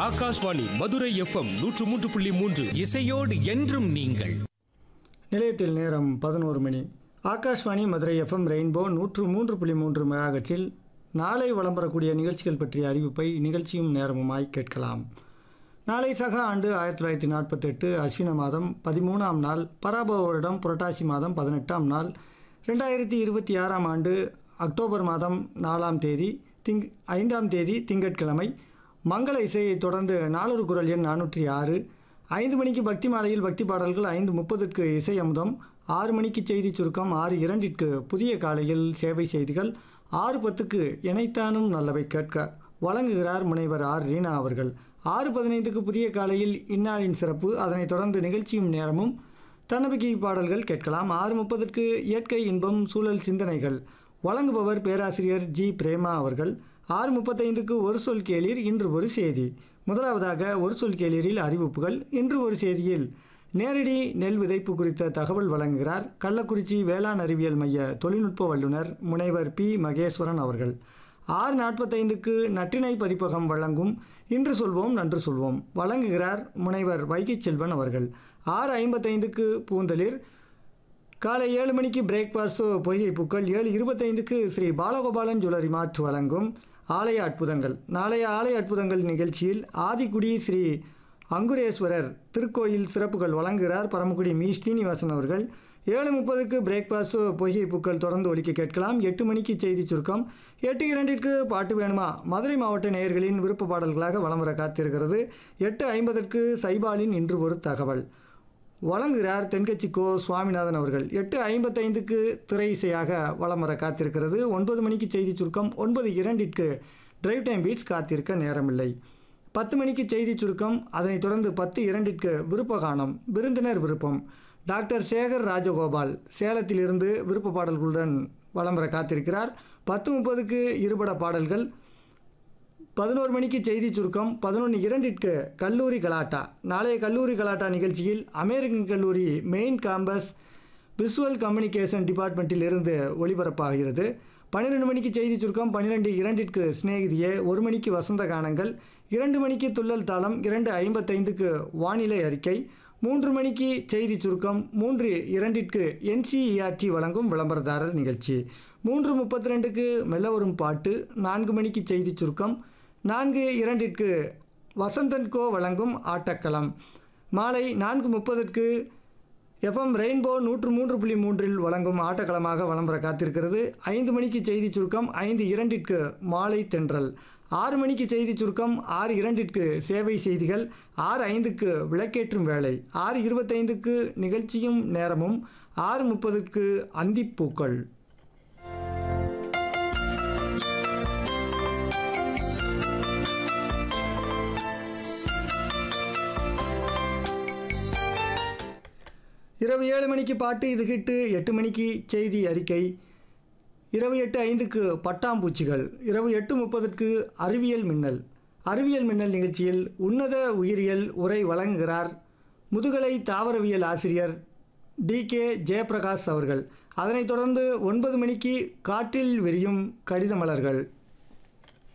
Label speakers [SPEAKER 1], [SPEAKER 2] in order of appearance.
[SPEAKER 1] Akashvani Madurai FM நூற்று மூன்று புள்ளி மூன்று
[SPEAKER 2] இசையோடு என்றும் நீங்கள்
[SPEAKER 3] நிலையத்தில் நேரம் பதினோரு மணி ஆகாஷ்வாணி மதுரை எஃப்எம் ரெயின்போ நூற்று மூன்று புள்ளி மூன்று மெகாகட்டில் நாளை வலம் வரக்கூடிய நிகழ்ச்சிகள் பற்றிய அறிவிப்பை நிகழ்ச்சியும் நேரமுமாய் கேட்கலாம் நாளை சக ஆண்டு ஆயிரத்தி தொள்ளாயிரத்தி நாற்பத்தெட்டு அஸ்வின மாதம் பதிமூணாம் நாள் பராபவ வருடம் புரட்டாசி மாதம் பதினெட்டாம் நாள் ரெண்டாயிரத்தி இருபத்தி ஆறாம் ஆண்டு அக்டோபர் மாதம் நாலாம் தேதி திங் ஐந்தாம் தேதி திங்கட்கிழமை மங்கள இசையை தொடர்ந்து நானூறு குரல் எண் நானூற்றி ஆறு ஐந்து மணிக்கு பக்தி மாலையில் பக்தி பாடல்கள் ஐந்து முப்பதுக்கு இசை அமுதம் ஆறு மணிக்கு செய்தி சுருக்கம் ஆறு இரண்டிற்கு புதிய காலையில் சேவை செய்திகள் ஆறு பத்துக்கு இணைத்தானும் நல்லவை கேட்க வழங்குகிறார் முனைவர் ஆர் ரீனா அவர்கள் ஆறு பதினைந்துக்கு புதிய காலையில் இந்நாளின் சிறப்பு அதனைத் தொடர்ந்து நிகழ்ச்சியும் நேரமும் தன்னம்பிக்கை பாடல்கள் கேட்கலாம் ஆறு முப்பதுக்கு இயற்கை இன்பம் சூழல் சிந்தனைகள் வழங்குபவர் பேராசிரியர் ஜி பிரேமா அவர்கள் ஆறு முப்பத்தைந்துக்கு ஒரு சொல் கேளீர் இன்று ஒரு செய்தி முதலாவதாக ஒரு சொல் கேளீரில் அறிவிப்புகள் இன்று ஒரு செய்தியில் நேரடி நெல் விதைப்பு குறித்த தகவல் வழங்குகிறார் கள்ளக்குறிச்சி வேளாண் அறிவியல் மைய தொழில்நுட்ப வல்லுநர் முனைவர் பி மகேஸ்வரன் அவர்கள் ஆறு நாற்பத்தைந்துக்கு நற்றினை பதிப்பகம் வழங்கும் இன்று சொல்வோம் நன்று சொல்வோம் வழங்குகிறார் முனைவர் வைகைச் செல்வன் அவர்கள் ஆறு ஐம்பத்தைந்துக்கு பூந்தளிர் காலை ஏழு மணிக்கு பிரேக்ஃபாஸ்ட் பொய்கை பூக்கள் ஏழு இருபத்தைந்துக்கு ஸ்ரீ பாலகோபாலன் ஜுவல்லரி மார்ட் வழங்கும் ஆலய அற்புதங்கள் நாளைய ஆலய அற்புதங்கள் நிகழ்ச்சியில் ஆதிக்குடி ஸ்ரீ அங்குரேஸ்வரர் திருக்கோயில் சிறப்புகள் வழங்குகிறார் பரமக்குடி மீ ஸ்ரீனிவாசன் அவர்கள் ஏழு முப்பதுக்கு பிரேக்ஃபாஸ்ட் பொய்கை பூக்கள் தொடர்ந்து ஒலிக்க கேட்கலாம் எட்டு மணிக்கு செய்தி சுருக்கம் எட்டு இரண்டிற்கு பாட்டு வேணுமா மதுரை மாவட்ட நேயர்களின் விருப்ப பாடல்களாக வலம் வர காத்திருக்கிறது எட்டு ஐம்பதற்கு சைபாலின் இன்று ஒரு தகவல் வழங்குகிறார் தென்கட்சி கோ சுவாமிநாதன் அவர்கள் எட்டு ஐம்பத்தைந்துக்கு திரை இசையாக வலம் வர காத்திருக்கிறது ஒன்பது மணிக்கு செய்தி சுருக்கம் ஒன்பது இரண்டிற்கு டிரைவ் டைம் பீட்ஸ் காத்திருக்க நேரமில்லை பத்து மணிக்கு செய்தி சுருக்கம் அதனைத் தொடர்ந்து பத்து இரண்டிற்கு விருப்ப கானம் விருந்தினர் விருப்பம் டாக்டர் சேகர் ராஜகோபால் சேலத்திலிருந்து விருப்ப பாடல்களுடன் வலம் வர காத்திருக்கிறார் பத்து முப்பதுக்கு இருபட பாடல்கள் பதினோரு மணிக்கு செய்தி சுருக்கம் பதினொன்று இரண்டிற்கு கல்லூரி கலாட்டா நாளைய கல்லூரி கலாட்டா நிகழ்ச்சியில் அமெரிக்கன் கல்லூரி மெயின் கேம்பஸ் விசுவல் கம்யூனிகேஷன் டிபார்ட்மெண்ட்டில் இருந்து ஒளிபரப்பாகிறது பன்னிரெண்டு மணிக்கு செய்தி சுருக்கம் பன்னிரெண்டு இரண்டிற்கு சிநேகிதியே ஒரு மணிக்கு வசந்த கானங்கள் இரண்டு மணிக்கு துள்ளல் தாளம் இரண்டு ஐம்பத்தைந்துக்கு வானிலை அறிக்கை மூன்று மணிக்கு செய்தி சுருக்கம் மூன்று இரண்டிற்கு என்சிஇஆர்டி வழங்கும் விளம்பரதாரர் நிகழ்ச்சி மூன்று முப்பத்தி ரெண்டுக்கு மெல்ல வரும் பாட்டு நான்கு மணிக்கு செய்தி சுருக்கம் நான்கு இரண்டிற்கு வசந்தன் கோ வழங்கும் ஆட்டக்களம் மாலை நான்கு முப்பதுக்கு எஃப்எம் ரெயின்போ நூற்று மூன்று புள்ளி மூன்றில் வழங்கும் ஆட்டக்களமாக வளம்பர காத்திருக்கிறது ஐந்து மணிக்கு செய்தி சுருக்கம் ஐந்து இரண்டிற்கு மாலை தென்றல் ஆறு மணிக்கு செய்தி சுருக்கம் ஆறு இரண்டிற்கு சேவை செய்திகள் ஆறு ஐந்துக்கு விளக்கேற்றும் வேலை ஆறு இருபத்தைந்துக்கு நிகழ்ச்சியும் நேரமும் ஆறு முப்பதுக்கு அந்திப்பூக்கள் இரவு ஏழு மணிக்கு பாட்டு இது ஹிட்டு எட்டு மணிக்கு செய்தி அறிக்கை இரவு எட்டு ஐந்துக்கு பட்டாம்பூச்சிகள் இரவு எட்டு முப்பதுக்கு அறிவியல் மின்னல் அறிவியல் மின்னல் நிகழ்ச்சியில் உன்னத உயிரியல் உரை வழங்குகிறார் முதுகலை தாவரவியல் ஆசிரியர் டி கே ஜெயபிரகாஷ் அவர்கள் அதனைத் தொடர்ந்து ஒன்பது மணிக்கு காற்றில் விரியும் கடித மலர்கள்